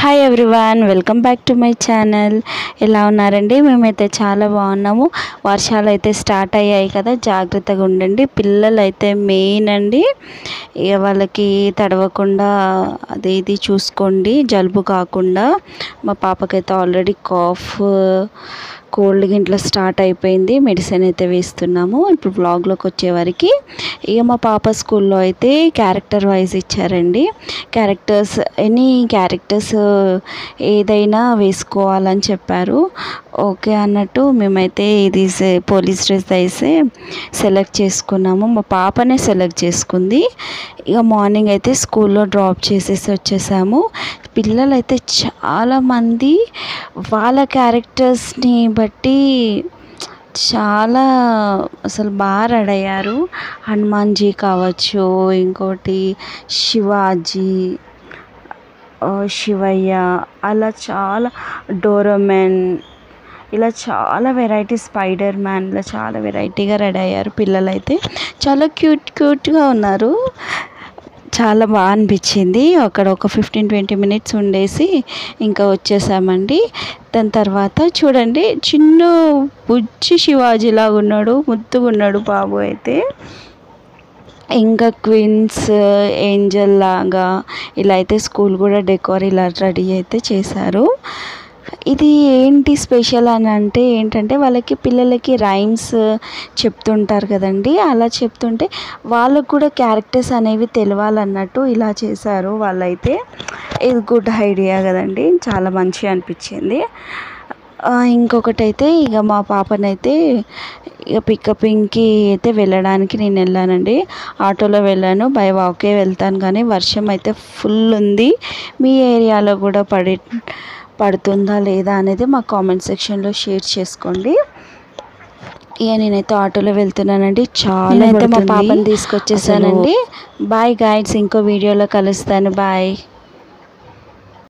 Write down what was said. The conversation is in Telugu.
Hi everyone welcome back to my channel ఎలా ఉన్నారండి మేమైతే చాలా బాగున్నాము వర్షాలు అయితే స్టార్ట్ అయ్యాయి కదా జాగ్రత్తగా ఉండండి పిల్లలు అయితే మెయిన్ అండి ఇక వాళ్ళకి తడవకుండా అది ఇది చూసుకోండి జలుబు కాకుండా మా పాపకైతే ఆల్రెడీ కాఫ్ కోల్డ్ గింట్లో స్టార్ట్ అయిపోయింది మెడిసిన్ అయితే వేస్తున్నాము ఇప్పుడు బ్లాగ్లోకి వచ్చేవరకు ఇక మా పాప స్కూల్లో అయితే క్యారెక్టర్ వైజ్ ఇచ్చారండి క్యారెక్టర్స్ ఎనీ క్యారెక్టర్స్ ఏదైనా వేసుకోవాలని చెప్పారు ఓకే అన్నట్టు మేమైతే ఇది సే- పోలీస్ డ్రెస్ అయితే సెలెక్ట్ చేసుకున్నాము మా పాపనే సెలెక్ట్ చేసుకుంది ఇక మార్నింగ్ అయితే స్కూల్లో డ్రాప్ చేసేసి వచ్చేసాము పిల్లలు అయితే చాలామంది వాళ్ళ క్యారెక్టర్స్ని బట్టి చాలా అసలు బాగా రెడీ అయ్యారు హనుమాన్జీ కావచ్చు ఇంకోటి శివాజీ ఆ, శివయ్య అలా చాలా డోరోమెన్ ఇలా చాలా వెరైటీ స్పైడర్ మ్యాన్ ఇలా చాలా వెరైటీగా రెడీ అయ్యారు పిల్లలు అయితే చాలా క్యూట్ క్యూట్గా ఉన్నారు చాలా బాగా అనిపించింది అక్కడ ఒక ఫిఫ్టీన్ ట్వంటీ మినిట్స్ ఉండేసి ఇంకా వచ్చేసామండి దాని తర్వాత చూడండి చిన్న బుజ్జి శివాజీలాగా ఉన్నాడు ముద్దుగా ఉన్నాడు బాబు అయితే ఇంకా క్వీన్స్ ఏంజల్ లాగా ఇలా అయితే స్కూల్ కూడా డెకోర్ ఇలా రెడీ అయితే చేశారు ఇది ఏంటి స్పెషల్ అని అంటే ఏంటంటే వాళ్ళకి పిల్లలకి రైమ్స్ చెప్తుంటారు కదండి అలా చెప్తుంటే వాళ్ళకు కూడా క్యారెక్టర్స్ అనేవి తెలవాలన్నట్టు ఇలా చేశారు వాళ్ళైతే ఇది గుడ్ ఐడియా కదండి చాలా మంచిగా అనిపించింది ఆ, ఇంకొకటి అయితే ఇక మా పాపనైతే ఇక పికపింగ్కి అయితే వెళ్ళడానికి నేను వెళ్ళానండి ఆటోలో వెళ్ళాను బై వాకే వెళ్తాను కానీ వర్షం అయితే ఫుల్ ఉంది మీ ఏరియాలో కూడా పడి పడుతుందా లేదా అనేది మా కామెంట్ సెక్షన్లో షేర్ చేసుకోండి ఇక నేనైతే ఆటోలో వెళ్తున్నానండి చాలా నేనైతే మా పడుతుంది. పాపని తీసుకొచ్చేసానండి బాయ్ గైడ్స్ ఇంకో వీడియోలో కలుస్తాను బాయ్